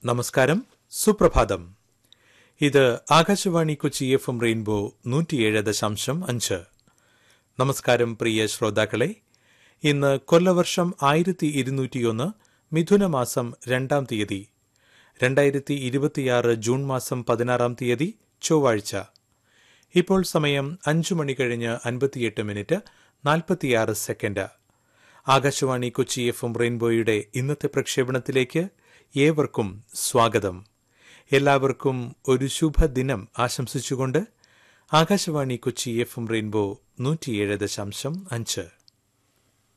നമസ്കാരം സുപ്രഭാതം ഇത് ആകാശവാണി കൊച്ചി എഫ് എം റെയിൻബോ നൂറ്റിയേഴ് ദശാംശം അഞ്ച് നമസ്കാരം പ്രിയ ശ്രോതാക്കളെ ഇന്ന് കൊല്ലവർഷം ആയിരത്തി ഇരുന്നൂറ്റിയൊന്ന് മിഥുനമാസം രണ്ടാം തീയതി രണ്ടായിരത്തി ഇരുപത്തിയാറ് ജൂൺ മാസം പതിനാറാം തീയതി ചൊവ്വാഴ്ച ഇപ്പോൾ സമയം അഞ്ചു മണി കഴിഞ്ഞ് അൻപത്തിയെട്ട് മിനിറ്റ് നാൽപ്പത്തിയാറ് സെക്കൻഡ് ആകാശവാണി കൊച്ചി എഫ് എം റെയിൻബോയുടെ ഇന്നത്തെ പ്രക്ഷേപണത്തിലേക്ക് ഏവർക്കും സ്വാഗതം എല്ലാവർക്കും ഒരു ശുഭദിനം ആശംസിച്ചുകൊണ്ട് ആകാശവാണി കൊച്ചി എഫ് എം റെയിൻബോ നൂറ്റിയേഴ് ദശാംശം അഞ്ച്